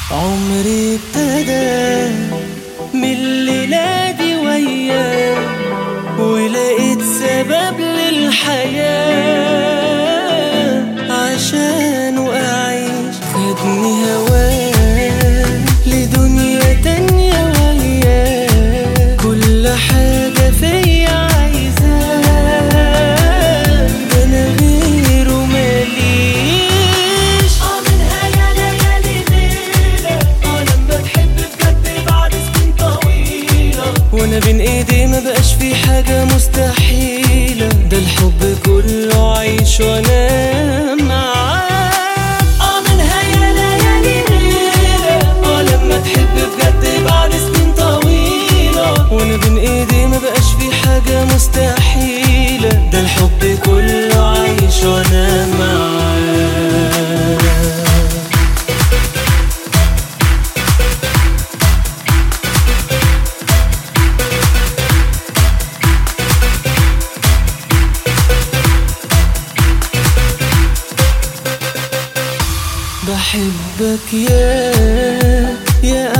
عمري ابتدى من الليلة دي وياك ولقيت سبب للحياة عشان أعيش خدني هواك لدنيا تانية وياك كل حاجة فيا عايزاك ده أنا غيره ماليش اه منها يا ليالي ليلة اه لما تحب بجد بعد سنين طويلة وانا بين ايدي ما بقاش في حاجة مستحيلة ده الحب كله عيش وانا معاك اه منها يا ليالي ليلة اه لما تحب بجد بعد سنين طويلة وانا بين ايدي ما بقاش في حاجة مستحيلة ده الحب كله عيش وانا معاك بحبك يا يا